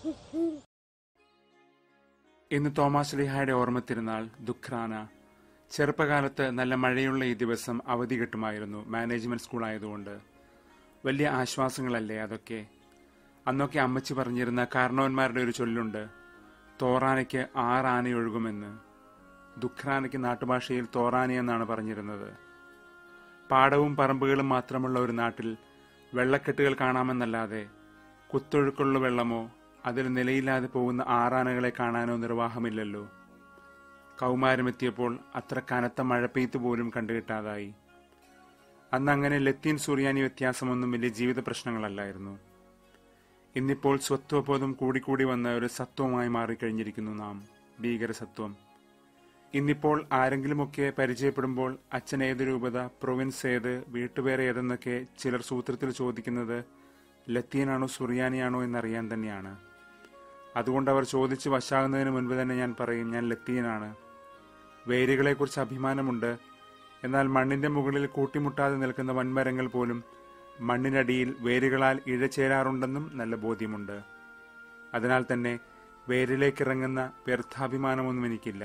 ഇന്ന് തോമാസ് ലിഹായുടെ ഓർമ്മ തിരുനാൾ ദുഃഖ്രാന ചെറുപ്പകാലത്ത് നല്ല മഴയുള്ള ഈ ദിവസം അവധി കിട്ടുമായിരുന്നു മാനേജ്മെന്റ് സ്കൂൾ ആയതുകൊണ്ട് വലിയ ആശ്വാസങ്ങളല്ലേ അതൊക്കെ അന്നൊക്കെ അമ്മച്ചി പറഞ്ഞിരുന്ന കാരണവന്മാരുടെ ഒരു ചൊല്ലുണ്ട് തോറാനയ്ക്ക് ആറാനയൊഴുകുമെന്ന് ദുഃഖ്രാനയ്ക്ക് നാട്ടുഭാഷയിൽ തോറാനി എന്നാണ് പറഞ്ഞിരുന്നത് പാടവും പറമ്പുകളും മാത്രമുള്ള ഒരു നാട്ടിൽ വെള്ളക്കെട്ടുകൾ കാണാമെന്നല്ലാതെ കുത്തൊഴുക്കുള്ള വെള്ളമോ അതിൽ നിലയില്ലാതെ പോകുന്ന ആറാനകളെ കാണാനോ നിർവാഹമില്ലല്ലോ കൗമാരമെത്തിയപ്പോൾ അത്ര കനത്ത മഴ പെയ്ത്ത് പോലും കണ്ടുകിട്ടാതായി അന്ന് അങ്ങനെ ലത്തീൻ സുറിയാനി വ്യത്യാസമൊന്നും വലിയ ജീവിത പ്രശ്നങ്ങളല്ലായിരുന്നു ഇന്നിപ്പോൾ സ്വത്വബോധം കൂടിക്കൂടി വന്ന ഒരു സത്വമായി മാറിക്കഴിഞ്ഞിരിക്കുന്നു നാം ഭീകരസത്വം ഇന്നിപ്പോൾ ആരെങ്കിലുമൊക്കെ പരിചയപ്പെടുമ്പോൾ അച്ഛൻ ഏത് രൂപത പ്രൊവിൻസ് ഏത് വീട്ടുപേർ ഏതെന്നൊക്കെ ചിലർ സൂത്രത്തിൽ ചോദിക്കുന്നത് ലത്തീനാണോ സുറിയാനിയാണോ എന്നറിയാൻ തന്നെയാണ് അതുകൊണ്ട് അവർ ചോദിച്ച് വശാകുന്നതിന് മുൻപ് തന്നെ ഞാൻ പറയും ഞാൻ ലത്തീനാണ് വേരുകളെക്കുറിച്ച് അഭിമാനമുണ്ട് എന്നാൽ മണ്ണിന്റെ മുകളിൽ കൂട്ടിമുട്ടാതെ നിൽക്കുന്ന വൻമരങ്ങൾ പോലും മണ്ണിനടിയിൽ വേരുകളാൽ ഇഴചേരാറുണ്ടെന്നും നല്ല ബോധ്യമുണ്ട് അതിനാൽ തന്നെ വേരിലേക്കിറങ്ങുന്ന വ്യർത്ഥാഭിമാനമൊന്നും എനിക്കില്ല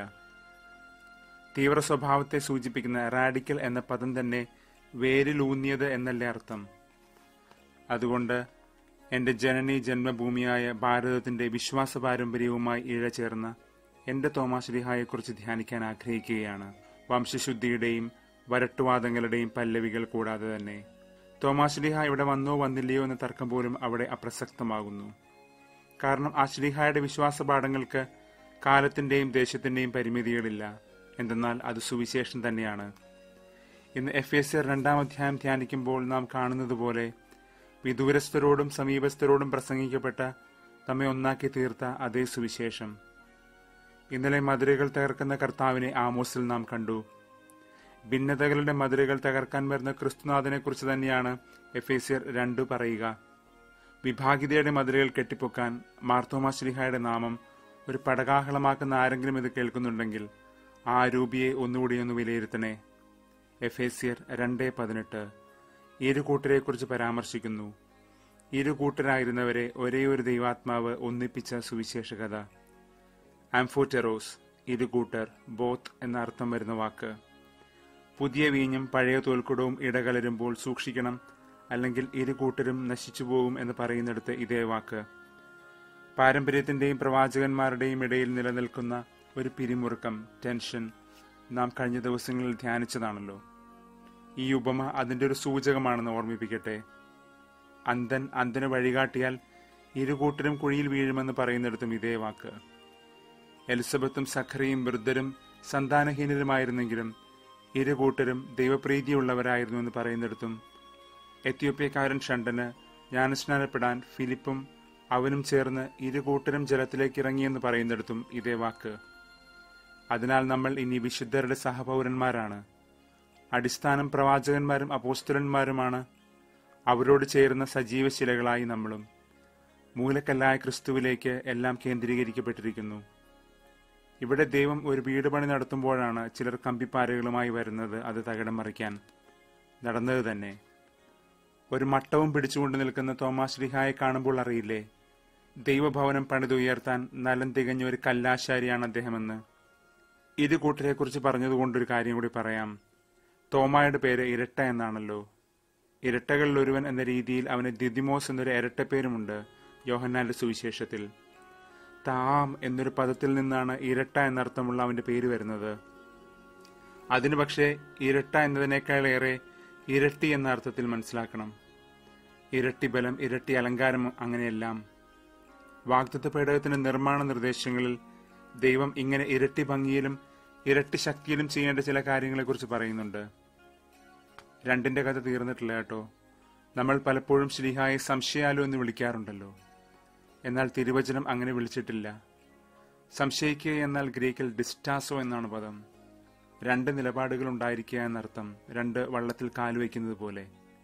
തീവ്ര സ്വഭാവത്തെ സൂചിപ്പിക്കുന്ന റാഡിക്കൽ എന്ന പദം തന്നെ വേരിലൂന്നിയത് എന്നല്ലേ അർത്ഥം അതുകൊണ്ട് എന്റെ ജനനി ജന്മഭൂമിയായ ഭാരതത്തിന്റെ വിശ്വാസ പാരമ്പര്യവുമായി ഇഴചേർന്ന എന്റെ തോമാശ്രീഹായെക്കുറിച്ച് ധ്യാനിക്കാൻ ആഗ്രഹിക്കുകയാണ് വംശശുദ്ധിയുടെയും വരട്ടുവാദങ്ങളുടെയും പല്ലവികൾ കൂടാതെ തന്നെ തോമാശ്രീഹ ഇവിടെ വന്നോ വന്നില്ലയോ എന്ന തർക്കം പോലും അവിടെ അപ്രസക്തമാകുന്നു കാരണം ആ ശ്രീഹായുടെ വിശ്വാസ പാഠങ്ങൾക്ക് കാലത്തിന്റെയും ദേശത്തിന്റെയും പരിമിതികളില്ല എന്തെന്നാൽ അത് സുവിശേഷം തന്നെയാണ് ഇന്ന് എഫ് എസ് രണ്ടാം അധ്യായം ധ്യാനിക്കുമ്പോൾ നാം കാണുന്നത് പോലെ വിദൂരസ്ഥരോടും സമീപസ്ഥരോടും പ്രസംഗിക്കപ്പെട്ട നമ്മെ ഒന്നാക്കി തീർത്ത അതേ സുവിശേഷം ഇന്നലെ മധുരകൾ തകർക്കുന്ന കർത്താവിനെ ആമോസിൽ നാം കണ്ടു ഭിന്നതകളുടെ മധുരകൾ തകർക്കാൻ വരുന്ന ക്രിസ്തുനാഥനെ കുറിച്ച് തന്നെയാണ് എഫ് എസിയർ രണ്ടു പറയുക വിഭാഗിതയുടെ മധുരകൾ കെട്ടിപ്പൊക്കാൻ മാർത്തോമാ ശ്രീഹായുടെ നാമം ഒരു പടകാഹളമാക്കുന്ന ആരെങ്കിലും ഇത് കേൾക്കുന്നുണ്ടെങ്കിൽ ആ രൂപിയെ ഒന്നുകൂടി ഒന്ന് വിലയിരുത്തണേ എഫ് എസിയർ രണ്ട് പതിനെട്ട് ഇരു കൂട്ടരെക്കുറിച്ച് പരാമർശിക്കുന്നു ഇരു കൂട്ടരായിരുന്നവരെ ഒരേ ഒരു ദൈവാത്മാവ് ഒന്നിപ്പിച്ച സുവിശേഷ കഥ ആംഫോറ്റെറോസ് ഇരു കൂട്ടർ ബോത്ത് എന്ന അർത്ഥം വരുന്ന വാക്ക് പുതിയ വീഞ്ഞും പഴയ തോൽക്കുടവും ഇടകലരുമ്പോൾ സൂക്ഷിക്കണം അല്ലെങ്കിൽ ഇരു കൂട്ടരും നശിച്ചു പോകും എന്ന് പറയുന്നിടത്ത് ഇതേ വാക്ക് പാരമ്പര്യത്തിന്റെയും പ്രവാചകന്മാരുടെയും ഇടയിൽ നിലനിൽക്കുന്ന ഒരു പിരിമുറുക്കം ടെൻഷൻ നാം കഴിഞ്ഞ ദിവസങ്ങളിൽ ധ്യാനിച്ചതാണല്ലോ ഈ ഉപമ അതിന്റെ ഒരു സൂചകമാണെന്ന് ഓർമ്മിപ്പിക്കട്ടെ അന്ധൻ അന്ധന് വഴികാട്ടിയാൽ ഇരുകൂട്ടരും കുഴിയിൽ വീഴുമെന്ന് പറയുന്നിടത്തും ഇതേ വാക്ക് എലിസബത്തും സഖറിയും വൃദ്ധരും സന്താനഹീനരുമായിരുന്നെങ്കിലും ഇരു കൂട്ടരും ദൈവപ്രീതിയുള്ളവരായിരുന്നു എന്ന് പറയുന്നിടത്തും എത്യോപ്യക്കാരൻ ഷണ്ടന് ജ്ഞാനസ്നാനപ്പെടാൻ ഫിലിപ്പും അവനും ചേർന്ന് ഇരു കൂട്ടരും ജലത്തിലേക്ക് ഇറങ്ങിയെന്ന് പറയുന്നിടത്തും ഇതേ വാക്ക് അതിനാൽ നമ്മൾ ഇനി വിശുദ്ധരുടെ സഹപൗരന്മാരാണ് അടിസ്ഥാനം പ്രവാചകന്മാരും അപോസ്തലന്മാരുമാണ് അവരോട് ചേരുന്ന സജീവ ശിലകളായി നമ്മളും മൂലക്കല്ലായ ക്രിസ്തുവിലേക്ക് എല്ലാം കേന്ദ്രീകരിക്കപ്പെട്ടിരിക്കുന്നു ഇവിടെ ദൈവം ഒരു വീട് പണി നടത്തുമ്പോഴാണ് ചിലർ കമ്പിപ്പാരകളുമായി വരുന്നത് അത് തകിടം മറിക്കാൻ നടന്നത് തന്നെ ഒരു മട്ടവും പിടിച്ചുകൊണ്ട് നിൽക്കുന്ന തോമാസ് ലിഹായെ കാണുമ്പോൾ അറിയില്ലേ ദൈവഭവനം പണിതുയർത്താൻ നലം തികഞ്ഞ ഒരു കല്ലാശാരിയാണ് അദ്ദേഹമെന്ന് ഇരു കൂട്ടരെക്കുറിച്ച് പറഞ്ഞതുകൊണ്ടൊരു കാര്യം കൂടി പറയാം തോമായുടെ പേര് ഇരട്ട എന്നാണല്ലോ ഇരട്ടകളിൽ ഒരുവൻ എന്ന രീതിയിൽ അവന് ദിദിമോസ് എന്നൊരു ഇരട്ടപ്പേരുമുണ്ട് യോഹന്നാന്റെ സുവിശേഷത്തിൽ താം എന്നൊരു പദത്തിൽ നിന്നാണ് ഇരട്ട എന്നർത്ഥമുള്ള അവന്റെ പേര് വരുന്നത് അതിനു പക്ഷേ ഇരട്ട എന്നതിനേക്കാളേറെ ഇരട്ടി എന്ന അർത്ഥത്തിൽ മനസ്സിലാക്കണം ഇരട്ടി ബലം ഇരട്ടി അലങ്കാരം അങ്ങനെയെല്ലാം വാഗ്ദത്ത പേടകത്തിന്റെ നിർമ്മാണ നിർദ്ദേശങ്ങളിൽ ദൈവം ഇങ്ങനെ ഇരട്ടി ഭംഗിയിലും ഇരട്ടി ശക്തിയിലും ചെയ്യേണ്ട ചില കാര്യങ്ങളെക്കുറിച്ച് പറയുന്നുണ്ട് രണ്ടിന്റെ കഥ തീർന്നിട്ടില്ല കേട്ടോ നമ്മൾ പലപ്പോഴും ശ്രീഹായെ സംശയാലോ എന്ന് വിളിക്കാറുണ്ടല്ലോ എന്നാൽ തിരുവചനം അങ്ങനെ വിളിച്ചിട്ടില്ല സംശയിക്കുക എന്നാൽ ഗ്രീക്കിൽ ഡിസ്റ്റാസോ എന്നാണ് പദം രണ്ട് നിലപാടുകൾ ഉണ്ടായിരിക്കുക എന്നർത്ഥം രണ്ട് വള്ളത്തിൽ കാലുവയ്ക്കുന്നത് പോലെ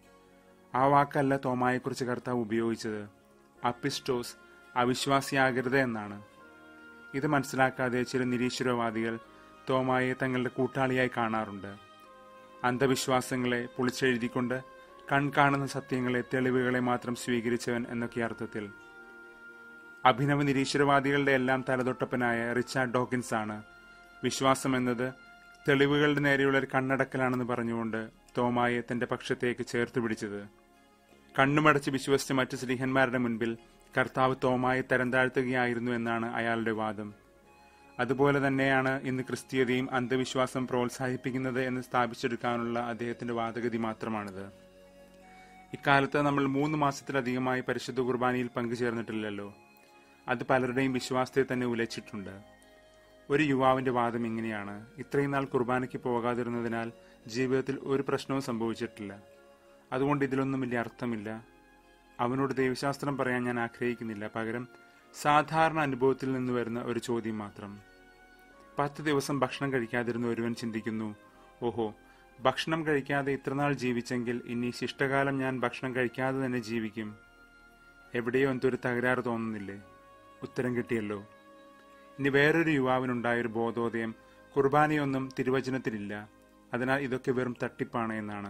ആ വാക്കല്ല തോമായെക്കുറിച്ച് കർത്താവ് ഉപയോഗിച്ചത് അപ്പിസ്റ്റോസ് അവിശ്വാസിയാകരുത് എന്നാണ് ഇത് മനസ്സിലാക്കാതെ ചില നിരീശ്വരവാദികൾ തോമായെ തങ്ങളുടെ കൂട്ടാളിയായി കാണാറുണ്ട് അന്ധവിശ്വാസങ്ങളെ പൊളിച്ചെഴുതിക്കൊണ്ട് കൺകാണുന്ന സത്യങ്ങളെ തെളിവുകളെ മാത്രം സ്വീകരിച്ചവൻ എന്നൊക്കെ അർത്ഥത്തിൽ അഭിനവ നിരീശ്വരവാദികളുടെ എല്ലാം തലതൊട്ടപ്പനായ റിച്ചാർഡ് ഡോക്കിൻസ് ആണ് വിശ്വാസം എന്നത് തെളിവുകളുടെ നേരെയുള്ള ഒരു കണ്ണടക്കലാണെന്ന് പറഞ്ഞുകൊണ്ട് തോമായെ തന്റെ പക്ഷത്തേക്ക് ചേർത്ത് പിടിച്ചത് കണ്ണുമടച്ച് വിശ്വസിച്ച മറ്റു സ്ത്രീഹന്മാരുടെ മുൻപിൽ കർത്താവ് തോമായെ തരം താഴ്ത്തുകയായിരുന്നു എന്നാണ് അയാളുടെ വാദം അതുപോലെ തന്നെയാണ് ഇന്ന് ക്രിസ്തീയതയും അന്ധവിശ്വാസം പ്രോത്സാഹിപ്പിക്കുന്നത് എന്ന് സ്ഥാപിച്ചെടുക്കാനുള്ള അദ്ദേഹത്തിന്റെ വാദഗതി മാത്രമാണിത് ഇക്കാലത്ത് നമ്മൾ മൂന്ന് മാസത്തിലധികമായി പരിശുദ്ധ കുർബാനയിൽ പങ്കുചേർന്നിട്ടില്ലല്ലോ അത് പലരുടെയും വിശ്വാസത്തെ തന്നെ ഉലച്ചിട്ടുണ്ട് ഒരു യുവാവിന്റെ വാദം ഇങ്ങനെയാണ് ഇത്രയും നാൾ കുർബാനയ്ക്ക് പോകാതിരുന്നതിനാൽ ജീവിതത്തിൽ ഒരു പ്രശ്നവും സംഭവിച്ചിട്ടില്ല അതുകൊണ്ട് ഇതിലൊന്നും വലിയ അർത്ഥമില്ല അവനോട് ദൈവശാസ്ത്രം പറയാൻ ഞാൻ ആഗ്രഹിക്കുന്നില്ല പകരം സാധാരണ അനുഭവത്തിൽ നിന്ന് വരുന്ന ഒരു ചോദ്യം മാത്രം പത്ത് ദിവസം ഭക്ഷണം കഴിക്കാതിരുന്ന ഒരുവൻ ചിന്തിക്കുന്നു ഓഹോ ഭക്ഷണം കഴിക്കാതെ ഇത്രനാൾ ജീവിച്ചെങ്കിൽ ഇനി ശിഷ്ടകാലം ഞാൻ ഭക്ഷണം കഴിക്കാതെ തന്നെ ജീവിക്കും എവിടെയോ എന്തൊരു തകരാറ് തോന്നുന്നില്ലേ ഉത്തരം കിട്ടിയല്ലോ ഇനി വേറൊരു യുവാവിനുണ്ടായൊരു ബോധോദയം കുർബാനയൊന്നും തിരുവചനത്തിലില്ല അതിനാൽ ഇതൊക്കെ വെറും തട്ടിപ്പാണ് എന്നാണ്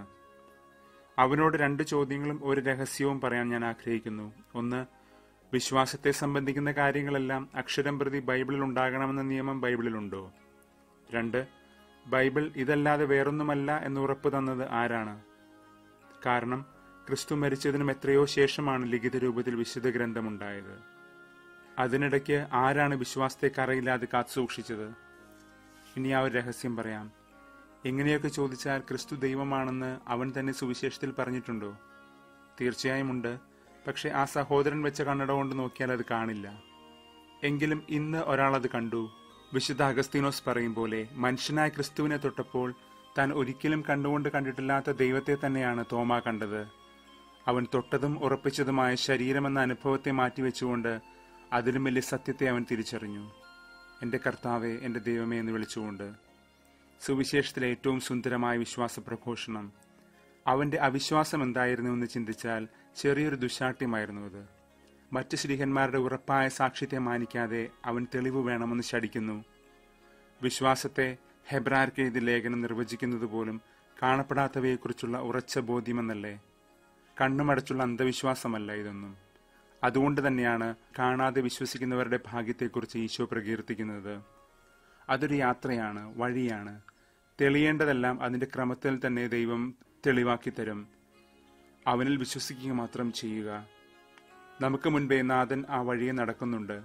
അവനോട് രണ്ട് ചോദ്യങ്ങളും ഒരു രഹസ്യവും പറയാൻ ഞാൻ ആഗ്രഹിക്കുന്നു ഒന്ന് വിശ്വാസത്തെ സംബന്ധിക്കുന്ന കാര്യങ്ങളെല്ലാം അക്ഷരം പ്രതി ബൈബിളിൽ ഉണ്ടാകണമെന്ന നിയമം ബൈബിളിലുണ്ടോ രണ്ട് ബൈബിൾ ഇതല്ലാതെ വേറൊന്നുമല്ല എന്ന് ഉറപ്പ് തന്നത് ആരാണ് കാരണം ക്രിസ്തു മരിച്ചതിനും എത്രയോ ശേഷമാണ് ലിഖിത രൂപത്തിൽ വിശുദ്ധ ഗ്രന്ഥമുണ്ടായത് അതിനിടയ്ക്ക് ആരാണ് വിശ്വാസത്തെ കറയില്ലാതെ കാത്തുസൂക്ഷിച്ചത് ഇനി ആ ഒരു രഹസ്യം പറയാം എങ്ങനെയൊക്കെ ചോദിച്ചാൽ ക്രിസ്തു ദൈവമാണെന്ന് അവൻ തന്നെ സുവിശേഷത്തിൽ പറഞ്ഞിട്ടുണ്ടോ തീർച്ചയായും ഉണ്ട് പക്ഷെ ആ സഹോദരൻ വെച്ച കണ്ണട കൊണ്ട് നോക്കിയാൽ അത് കാണില്ല എങ്കിലും ഇന്ന് ഒരാൾ അത് കണ്ടു വിശുദ്ധ അഗസ്തീനോസ് പറയും പോലെ മനുഷ്യനായ ക്രിസ്തുവിനെ തൊട്ടപ്പോൾ താൻ ഒരിക്കലും കണ്ടുകൊണ്ട് കണ്ടിട്ടില്ലാത്ത ദൈവത്തെ തന്നെയാണ് തോമ കണ്ടത് അവൻ തൊട്ടതും ഉറപ്പിച്ചതുമായ ശരീരമെന്ന അനുഭവത്തെ മാറ്റിവെച്ചുകൊണ്ട് അതിലും വലിയ സത്യത്തെ അവൻ തിരിച്ചറിഞ്ഞു എന്റെ കർത്താവെ എന്റെ ദൈവമേ എന്ന് വിളിച്ചുകൊണ്ട് സുവിശേഷത്തിലെ ഏറ്റവും സുന്ദരമായ വിശ്വാസ പ്രഘോഷണം അവന്റെ അവിശ്വാസം എന്തായിരുന്നു എന്ന് ചിന്തിച്ചാൽ ചെറിയൊരു ദുശാഠ്യമായിരുന്നു അത് മറ്റു ശ്രീഹന്മാരുടെ ഉറപ്പായ സാക്ഷ്യത്തെ മാനിക്കാതെ അവൻ തെളിവ് വേണമെന്ന് ശടിക്കുന്നു വിശ്വാസത്തെ ഹെബ്രാർക്ക് എഴുതി ലേഖനം നിർവചിക്കുന്നത് പോലും കാണപ്പെടാത്തവയെക്കുറിച്ചുള്ള ഉറച്ച ബോധ്യമെന്നല്ലേ കണ്ണുമടച്ചുള്ള അന്ധവിശ്വാസമല്ല ഇതൊന്നും അതുകൊണ്ട് തന്നെയാണ് കാണാതെ വിശ്വസിക്കുന്നവരുടെ ഭാഗ്യത്തെക്കുറിച്ച് ഈശോ പ്രകീർത്തിക്കുന്നത് അതൊരു യാത്രയാണ് വഴിയാണ് തെളിയേണ്ടതെല്ലാം അതിന്റെ ക്രമത്തിൽ തന്നെ ദൈവം തെളിവാക്കി തരും അവനിൽ വിശ്വസിക്കുക മാത്രം ചെയ്യുക നമുക്ക് മുൻപേ നാഥൻ ആ വഴിയെ നടക്കുന്നുണ്ട്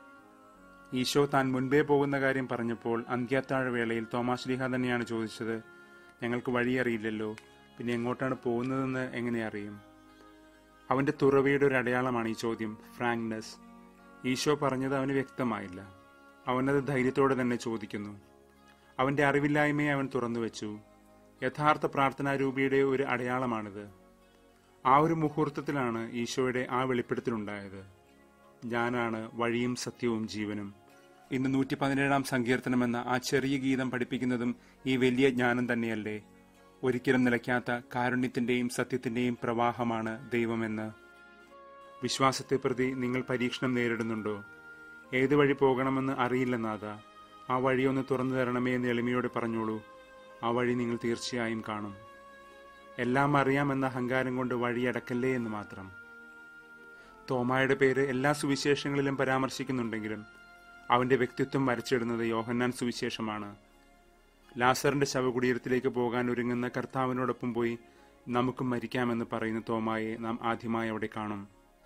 ഈശോ താൻ മുൻപേ പോകുന്ന കാര്യം പറഞ്ഞപ്പോൾ അന്ത്യാത്താഴ വേളയിൽ തോമാശ്ലീഹ തന്നെയാണ് ചോദിച്ചത് ഞങ്ങൾക്ക് വഴി അറിയില്ലല്ലോ പിന്നെ എങ്ങോട്ടാണ് പോകുന്നതെന്ന് എങ്ങനെ അറിയും അവന്റെ തുറവിയുടെ ഒരു അടയാളമാണ് ഈ ചോദ്യം ഫ്രാങ്ക്നെസ് ഈശോ പറഞ്ഞത് അവന് വ്യക്തമായില്ല അവനത് ധൈര്യത്തോടെ തന്നെ ചോദിക്കുന്നു അവന്റെ അറിവില്ലായ്മയെ അവൻ തുറന്നു വെച്ചു യഥാർത്ഥ പ്രാർത്ഥനാരൂപിയുടെ ഒരു അടയാളമാണിത് ആ ഒരു മുഹൂർത്തത്തിലാണ് ഈശോയുടെ ആ വെളിപ്പെടുത്തലുണ്ടായത് ഞാനാണ് വഴിയും സത്യവും ജീവനും ഇന്ന് നൂറ്റി പതിനേഴാം സങ്കീർത്തനം എന്ന ആ ചെറിയ ഗീതം പഠിപ്പിക്കുന്നതും ഈ വലിയ ജ്ഞാനം തന്നെയല്ലേ ഒരിക്കലും നിലയ്ക്കാത്ത കാരുണ്യത്തിന്റെയും സത്യത്തിന്റെയും പ്രവാഹമാണ് ദൈവമെന്ന് വിശ്വാസത്തെ പ്രതി നിങ്ങൾ പരീക്ഷണം നേരിടുന്നുണ്ടോ ഏത് വഴി പോകണമെന്ന് അറിയില്ലെന്നാഥ ആ വഴി ഒന്ന് തുറന്നു തരണമേ എന്ന് എളിമയോട് പറഞ്ഞോളൂ ആ വഴി നിങ്ങൾ തീർച്ചയായും കാണും എല്ലാം അറിയാമെന്ന അഹങ്കാരം കൊണ്ട് വഴിയടക്കല്ലേ എന്ന് മാത്രം തോമായുടെ പേര് എല്ലാ സുവിശേഷങ്ങളിലും പരാമർശിക്കുന്നുണ്ടെങ്കിലും അവന്റെ വ്യക്തിത്വം വരച്ചിടുന്നത് യോഹന്നാൻ സുവിശേഷമാണ് ലാസറിന്റെ ശവകുടീരത്തിലേക്ക് പോകാൻ ഒരുങ്ങുന്ന കർത്താവിനോടൊപ്പം പോയി നമുക്കും മരിക്കാമെന്ന് പറയുന്ന തോമായെ നാം ആദ്യമായി അവിടെ കാണും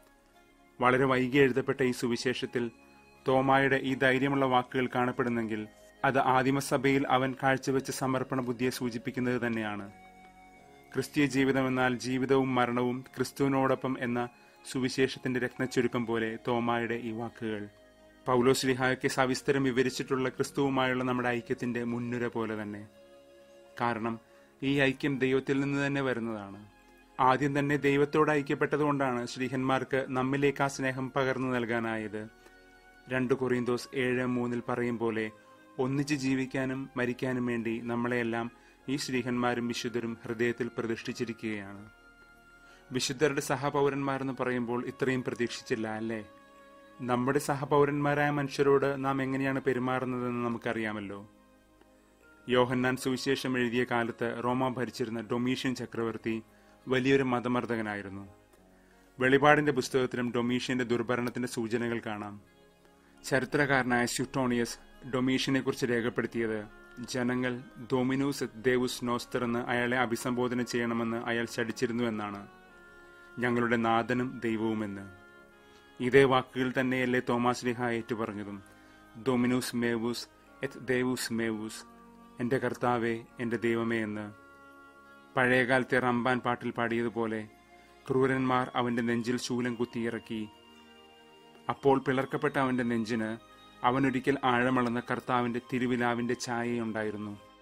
വളരെ വൈകി എഴുതപ്പെട്ട ഈ സുവിശേഷത്തിൽ തോമായുടെ ഈ ധൈര്യമുള്ള വാക്കുകൾ കാണപ്പെടുന്നെങ്കിൽ അത് ആദിമസഭയിൽ അവൻ കാഴ്ചവെച്ച സമർപ്പണ ബുദ്ധിയെ സൂചിപ്പിക്കുന്നത് തന്നെയാണ് ക്രിസ്തീയ ജീവിതം എന്നാൽ ജീവിതവും മരണവും ക്രിസ്തുവിനോടൊപ്പം എന്ന സുവിശേഷത്തിന്റെ രത്നച്ചുരുക്കം പോലെ തോമായുടെ ഈ വാക്കുകൾ പൗലോസ്ലിഹായൊക്കെ സവിസ്തരം വിവരിച്ചിട്ടുള്ള ക്രിസ്തുവുമായുള്ള നമ്മുടെ ഐക്യത്തിന്റെ മുൻനുര പോലെ തന്നെ കാരണം ഈ ഐക്യം ദൈവത്തിൽ നിന്ന് തന്നെ വരുന്നതാണ് ആദ്യം തന്നെ ദൈവത്തോട് ഐക്യപ്പെട്ടതുകൊണ്ടാണ് ശ്രീഹന്മാർക്ക് നമ്മിലേക്ക് ആ സ്നേഹം പകർന്നു നൽകാനായത് രണ്ട് കൊറിയന്തോസ് ഏഴ് മൂന്നിൽ പറയും പോലെ ഒന്നിച്ച് ജീവിക്കാനും മരിക്കാനും വേണ്ടി നമ്മളെയെല്ലാം ഈ ശ്രീഹന്മാരും വിശുദ്ധരും ഹൃദയത്തിൽ പ്രതിഷ്ഠിച്ചിരിക്കുകയാണ് വിശുദ്ധരുടെ സഹപൗരന്മാരെന്ന് പറയുമ്പോൾ ഇത്രയും പ്രതീക്ഷിച്ചില്ല അല്ലേ നമ്മുടെ സഹപൗരന്മാരായ മനുഷ്യരോട് നാം എങ്ങനെയാണ് പെരുമാറുന്നതെന്ന് നമുക്കറിയാമല്ലോ യോഹന്നാൻ സുവിശേഷം എഴുതിയ കാലത്ത് റോമ ഭരിച്ചിരുന്ന ഡൊമീഷ്യൻ ചക്രവർത്തി വലിയൊരു മതമർദ്ദകനായിരുന്നു വെളിപാടിന്റെ പുസ്തകത്തിലും ഡൊമീഷ്യന്റെ ദുർഭരണത്തിന്റെ സൂചനകൾ കാണാം ചരിത്രകാരനായ സ്യുട്ടോണിയസ് ഡൊമീഷ്യനെ കുറിച്ച് രേഖപ്പെടുത്തിയത് ജനങ്ങൾ ഡൊമിനൂസ് ദേവുസ് നോസ്തർ എന്ന് അയാളെ അഭിസംബോധന ചെയ്യണമെന്ന് അയാൾ ശടിച്ചിരുന്നു എന്നാണ് ഞങ്ങളുടെ നാഥനും ദൈവവുമെന്ന് ഇതേ വാക്കുകൾ തന്നെയല്ലേ തോമാസ് ലിഹ ഏറ്റുപറഞ്ഞതും ഡൊമിനൂസ് മേവൂസ് എത് ദേവൂസ് മേവൂസ് എന്റെ കർത്താവേ എന്റെ ദൈവമേ എന്ന് പഴയകാലത്തെ റംബാൻ പാട്ടിൽ പാടിയതുപോലെ ക്രൂരന്മാർ അവന്റെ നെഞ്ചിൽ ശൂലം കുത്തിയിറക്കി അപ്പോൾ പിളർക്കപ്പെട്ട അവന്റെ നെഞ്ചിന് അവനൊരിക്കൽ ആഴമളന്ന കർത്താവിന്റെ തിരുവിലാവിന്റെ ഛായയുണ്ടായിരുന്നു